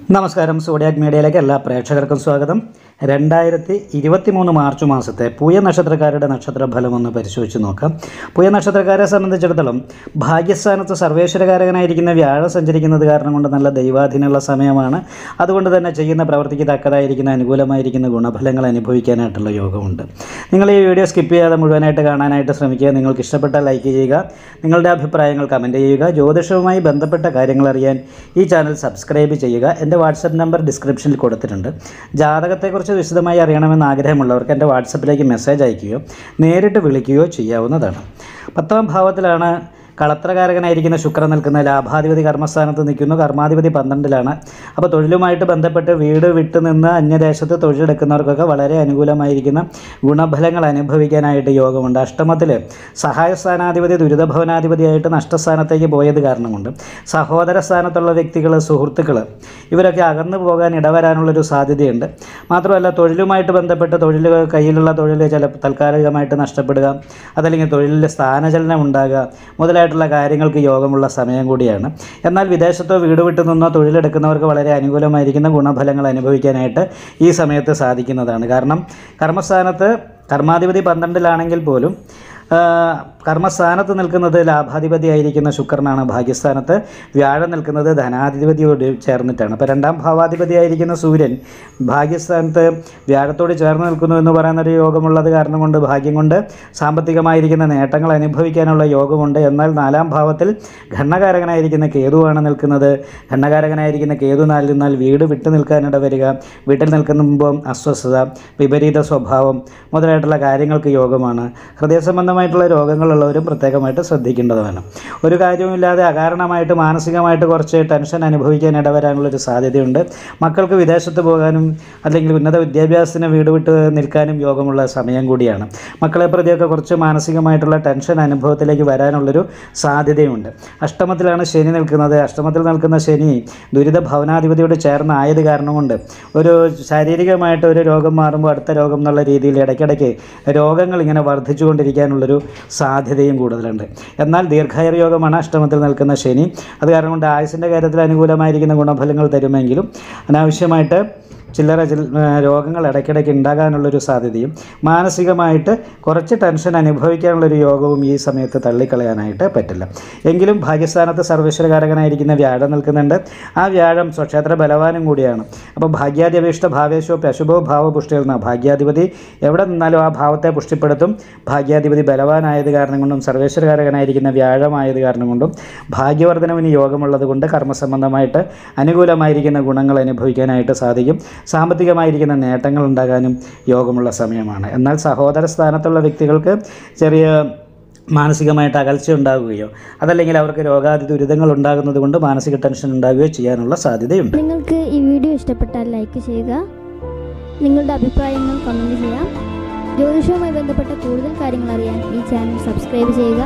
നമസ്കാരം സോഡിയാക് മീഡിയയിലേക്ക് എല്ലാ പ്രേക്ഷകർക്കും സ്വാഗതം രണ്ടായിരത്തി ഇരുപത്തി മൂന്ന് മാർച്ച് മാസത്തെ പുയ നക്ഷത്രക്കാരുടെ നക്ഷത്ര ഫലം ഒന്ന് പരിശോധിച്ച് നോക്കാം പുയ നക്ഷത്രക്കാരെ സംബന്ധിച്ചിടത്തോളം ഭാഗ്യസ്ഥാനത്ത് സർവേശ്വരകാരകനായിരിക്കുന്ന വ്യാഴം സഞ്ചരിക്കുന്നത് കാരണം കൊണ്ട് നല്ല ദൈവാധീനമുള്ള സമയമാണ് അതുകൊണ്ട് തന്നെ ചെയ്യുന്ന പ്രവൃത്തിക്ക് തക്കതായിരിക്കുന്ന അനുകൂലമായിരിക്കുന്ന ഗുണഫലങ്ങൾ അനുഭവിക്കാനായിട്ടുള്ള യോഗമുണ്ട് നിങ്ങൾ ഈ വീഡിയോ സ്കിപ്പ് ചെയ്യാതെ മുഴുവനായിട്ട് കാണാനായിട്ട് ശ്രമിക്കുക നിങ്ങൾക്ക് ഇഷ്ടപ്പെട്ട ലൈക്ക് ചെയ്യുക നിങ്ങളുടെ അഭിപ്രായങ്ങൾ കമൻറ്റ് ചെയ്യുക ജ്യോതിഷവുമായി ബന്ധപ്പെട്ട കാര്യങ്ങൾ അറിയാൻ ഈ ചാനൽ സബ്സ്ക്രൈബ് ചെയ്യുക എൻ്റെ വാട്സപ്പ് നമ്പർ ഡിസ്ക്രിപ്ഷനിൽ കൊടുത്തിട്ടുണ്ട് ജാതകത്തെക്കുറിച്ച് വിശദമായി അറിയണമെന്ന് ആഗ്രഹമുള്ളവർക്ക് എൻ്റെ വാട്സപ്പിലേക്ക് മെസ്സേജ് അയക്കുകയോ നേരിട്ട് വിളിക്കുകയോ ചെയ്യാവുന്നതാണ് പത്താം ഭാവത്തിലാണ് കളത്രകാരകനായിരിക്കുന്ന ശുക്രൻ നിൽക്കുന്ന ലാഭാധിപതി കർമ്മസ്ഥാനത്ത് നിൽക്കുന്നു കർമാധിപതി പന്ത്രണ്ടിലാണ് അപ്പോൾ തൊഴിലുമായിട്ട് ബന്ധപ്പെട്ട് വീട് വിട്ടു നിന്ന് അന്യദേശത്ത് തൊഴിലെടുക്കുന്നവർക്കൊക്കെ വളരെ അനുകൂലമായിരിക്കുന്ന ഗുണഫലങ്ങൾ അനുഭവിക്കാനായിട്ട് യോഗമുണ്ട് അഷ്ടമത്തിൽ സഹായ സ്ഥാനാധിപതി ദുരിതഭവനാധിപതിയായിട്ട് നഷ്ടസ്ഥാനത്തേക്ക് പോയത് കാരണം കൊണ്ട് സഹോദര സ്ഥാനത്തുള്ള വ്യക്തികൾ സുഹൃത്തുക്കൾ ഇവരൊക്കെ അകന്നു പോകാൻ ഇടവരാനുള്ളൊരു സാധ്യതയുണ്ട് മാത്രമല്ല തൊഴിലുമായിട്ട് ബന്ധപ്പെട്ട് തൊഴിൽ കയ്യിലുള്ള തൊഴിൽ ചില താൽക്കാലികമായിട്ട് നഷ്ടപ്പെടുക അതല്ലെങ്കിൽ തൊഴിലിൽ സ്ഥാനചലനം ഉണ്ടാകുക മുതലായിട്ടുള്ള കാര്യങ്ങൾക്ക് യോഗമുള്ള സമയം കൂടിയാണ് എന്നാൽ വിദേശത്തോ വീട് വിട്ടു നിന്നോ തൊഴിലെടുക്കുന്നവർക്ക് വളരെ അനുകൂലമായിരിക്കുന്ന ഗുണഫലങ്ങൾ അനുഭവിക്കാനായിട്ട് ഈ സമയത്ത് സാധിക്കുന്നതാണ് കാരണം കർമ്മസ്ഥാനത്ത് കർമാധിപതി പന്ത്രണ്ടിലാണെങ്കിൽ പോലും ആ, കർമ്മസ്ഥാനത്ത് നിൽക്കുന്നത് ലാഭാധിപതിയായിരിക്കുന്ന ശുക്രനാണ് ഭാഗ്യസ്ഥാനത്ത് വ്യാഴം നിൽക്കുന്നത് ധനാധിപതിയോട് ചേർന്നിട്ടാണ് അപ്പോൾ രണ്ടാം ഭാവാധിപതിയായിരിക്കുന്ന സൂര്യൻ ഭാഗ്യസ്ഥാനത്ത് വ്യാഴത്തോട് ചേർന്ന് നിൽക്കുന്നു എന്ന് പറയുന്നൊരു യോഗമുള്ളത് കാരണം കൊണ്ട് ഭാഗ്യം കൊണ്ട് സാമ്പത്തികമായിരിക്കുന്ന നേട്ടങ്ങൾ അനുഭവിക്കാനുള്ള യോഗമുണ്ട് എന്നാൽ നാലാം ഭാവത്തിൽ ഘണ്ണകാരകനായിരിക്കുന്ന കേതുവാണ് നിൽക്കുന്നത് ഘണ്ണകാരകനായിരിക്കുന്ന കേതു നാലിൽ നിന്നാൽ വീട് വിട്ടു നിൽക്കാനിട വരിക വീട്ടിൽ നിൽക്കുമ്പോൾ അസ്വസ്ഥത വിപരീത സ്വഭാവം മുതലായിട്ടുള്ള കാര്യങ്ങൾക്ക് യോഗമാണ് ഹൃദയ സംബന്ധമായിട്ടുള്ള രോഗങ്ങളുള്ളവരും പ്രത്യേകമായിട്ട് ശ്രദ്ധിക്കേണ്ടതാണ് ഒരു കാര്യവുമില്ലാതെ അകാരണമായിട്ട് മാനസികമായിട്ട് കുറച്ച് ടെൻഷൻ അനുഭവിക്കാൻ ഇടവരാനുള്ളൊരു സാധ്യതയുണ്ട് മക്കൾക്ക് വിദേശത്ത് പോകാനും അല്ലെങ്കിൽ ഉന്നത വിദ്യാഭ്യാസത്തിന് വീട് വിട്ട് നിൽക്കാനും യോഗമുള്ള സമയം കൂടിയാണ് മക്കളെ പ്രതിയൊക്കെ കുറച്ച് മാനസികമായിട്ടുള്ള ടെൻഷൻ അനുഭവത്തിലേക്ക് വരാനുള്ളൊരു സാധ്യതയുണ്ട് അഷ്ടമത്തിലാണ് ശനി നിൽക്കുന്നത് അഷ്ടമത്തിൽ നിൽക്കുന്ന ശനി ദുരിത ഭവനാധിപതിയോട് ചേർന്നായത് കാരണം കൊണ്ട് ഒരു ശാരീരികമായിട്ട് ഒരു രോഗം മാറുമ്പോൾ അടുത്ത രോഗം എന്നുള്ള രീതിയിൽ ഇടയ്ക്കിടയ്ക്ക് രോഗങ്ങൾ ഇങ്ങനെ വർദ്ധിച്ചുകൊണ്ടിരിക്കാനുള്ളൊരു സാധ്യതയും കൂടുതലുണ്ട് എന്നാൽ ദീർഘായുർ യോഗമാണ് അഷ്ടമത്തിൽ നിൽക്കുന്ന ശനി അത് കാരണം കൊണ്ട് ആയുസിൻ്റെ കാര്യത്തിൽ അനുകൂലമായിരിക്കുന്ന ഗുണഫലങ്ങൾ തരുമെങ്കിലും അനാവശ്യമായിട്ട് ചില്ലറ ചിൽ രോഗങ്ങൾ ഇടയ്ക്കിടയ്ക്ക് ഉണ്ടാകാനുള്ളൊരു സാധ്യതയും മാനസികമായിട്ട് കുറച്ച് ടെൻഷൻ അനുഭവിക്കാനുള്ളൊരു യോഗവും ഈ സമയത്ത് തള്ളിക്കളയാനായിട്ട് പറ്റില്ല എങ്കിലും ഭാഗ്യസ്ഥാനത്ത് സർവേശ്വരകാരകനായിരിക്കുന്ന വ്യാഴം നിൽക്കുന്നുണ്ട് ആ വ്യാഴം സ്വക്ഷേത്ര ബലവാനും കൂടിയാണ് അപ്പോൾ ഭാഗ്യാധിപേഷ്ട ഭാവേശോ അശുഭോ ഭാവപുഷ്ടിയിൽ നിന്ന് ഭാഗ്യാധിപതി എവിടെ നിന്നാലും ആ ഭാവത്തെ പുഷ്ടിപ്പെടുത്തും ഭാഗ്യാധിപതി ബലവാനായത് കാരണം കൊണ്ടും സർവേശ്വരകാരകനായിരിക്കുന്ന വ്യാഴമായത് കാരണം കൊണ്ടും ഭാഗ്യവർദ്ധനവിന് യോഗമുള്ളത് കൊണ്ട് കർമ്മസംബന്ധമായിട്ട് അനുകൂലമായിരിക്കുന്ന ഗുണങ്ങൾ അനുഭവിക്കാനായിട്ട് സാധിക്കും സാമ്പത്തികമായിരിക്കുന്ന നേട്ടങ്ങൾ ഉണ്ടാകാനും യോഗമുള്ള സമയമാണ് എന്നാൽ സഹോദര സ്ഥാനത്തുള്ള വ്യക്തികൾക്ക് ചെറിയ മാനസികമായിട്ട് അകൽച്ച ഉണ്ടാകുകയോ അതല്ലെങ്കിൽ അവർക്ക് രോഗാതി ദുരിതങ്ങൾ ഉണ്ടാകുന്നത് കൊണ്ട് മാനസിക ടെൻഷൻ ഉണ്ടാകുകയോ ചെയ്യാനുള്ള സാധ്യതയുണ്ട് നിങ്ങൾക്ക് ഈ വീഡിയോ ഇഷ്ടപ്പെട്ടാൽ ലൈക്ക് ചെയ്യുക നിങ്ങളുടെ അഭിപ്രായങ്ങൾ കമൻറ്റ് ചെയ്യാം ജ്യോതിഷവുമായി ബന്ധപ്പെട്ട കൂടുതൽ കാര്യങ്ങൾ അറിയാൻ ഈ ചാനൽ സബ്സ്ക്രൈബ് ചെയ്യുക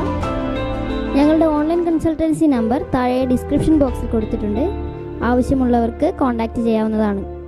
ഞങ്ങളുടെ ഓൺലൈൻ കൺസൾട്ടൻസി നമ്പർ താഴെ ഡിസ്ക്രിപ്ഷൻ ബോക്സിൽ കൊടുത്തിട്ടുണ്ട് ആവശ്യമുള്ളവർക്ക് കോൺടാക്റ്റ് ചെയ്യാവുന്നതാണ്